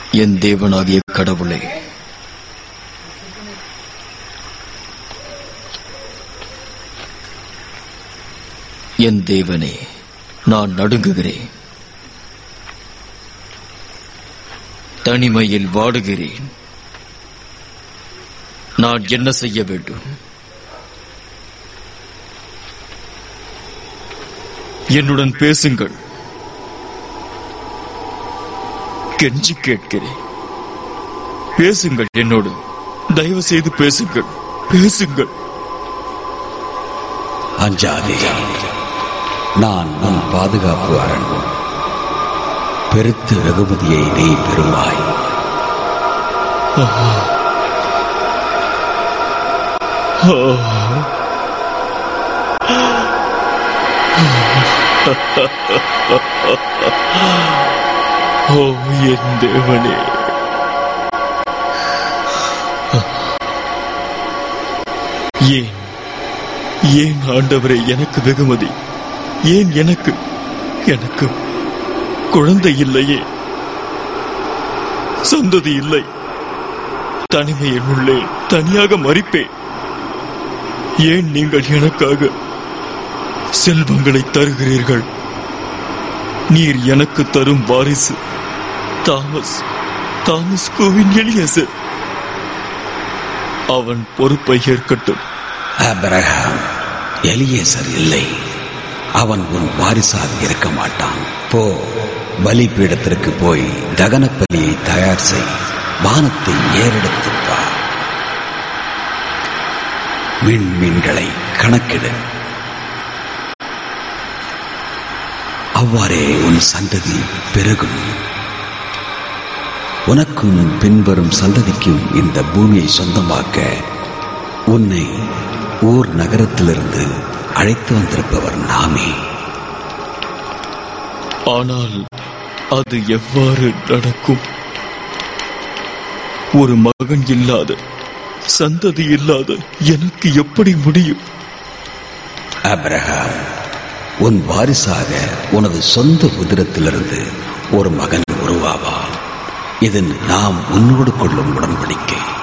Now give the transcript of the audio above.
என் தேவனாகிய கடவுளே என் தேவனே நான் நடுங்குகிறேன் தனிமையில் வாடுகிறேன் நான் என்ன செய்ய வேண்டும் என்னுடன் பேசுங்கள் கெஞ்சி கேட்கிறேன் பேசுங்கள் என்னோடு தயவு செய்து பேசுங்கள் பேசுங்கள் அஞ்சாதே நான் உன் பாதுகாப்பு அரண் பெருத்த வெகுமதியை நீ பெறுவாய் ஓ என் தேவனே ஏன் ஏன் ஆண்டவரே எனக்கு வெகுமதி ஏன் எனக்கு எனக்கு குழந்தை இல்லையே சந்ததி இல்லை தனிமையில் உள்ளேன் தனியாக மறிப்பேன் ஏன் நீங்கள் எனக்காக செல்வங்களை தருகிறீர்கள் நீர் எனக்கு தரும் வாரிசு தாமஸ் தாமஸ் கோவின் எளியசர் அவன் பொறுப்பை ஏற்கட்டும் ஆபிரகாம் எலியேசர் இல்லை அவன் உன் வாரிசாக இருக்க மாட்டான் போ பலிபீடத்திற்கு போய் தகன பலியை தயார் செய் வானத்தை ஏறெடுத்துப் பார் விண்மீன்களை கணக்கிடு அவ்வாறே உன் சந்ததி பெருகும் உனக்கும் பின்வரும் சந்ததிக்கும் இந்த பூமியை சொந்தமாக்க உன்னை ஊர் நகரத்திலிருந்து அழைத்து வந்திருப்பவர் நாமே ஆனால் அது எவ்வாறு நடக்கும் ஒரு மகன் இல்லாத சந்ததி இல்லாத எனக்கு எப்படி முடியும் அப்ரஹாம் உன் வாரிசாக உனது சொந்த உதிரத்திலிருந்து ஒரு மகன் உருவாவான் இது நாம் உன்னோடு கொள்ளும் உடன்படிக்கை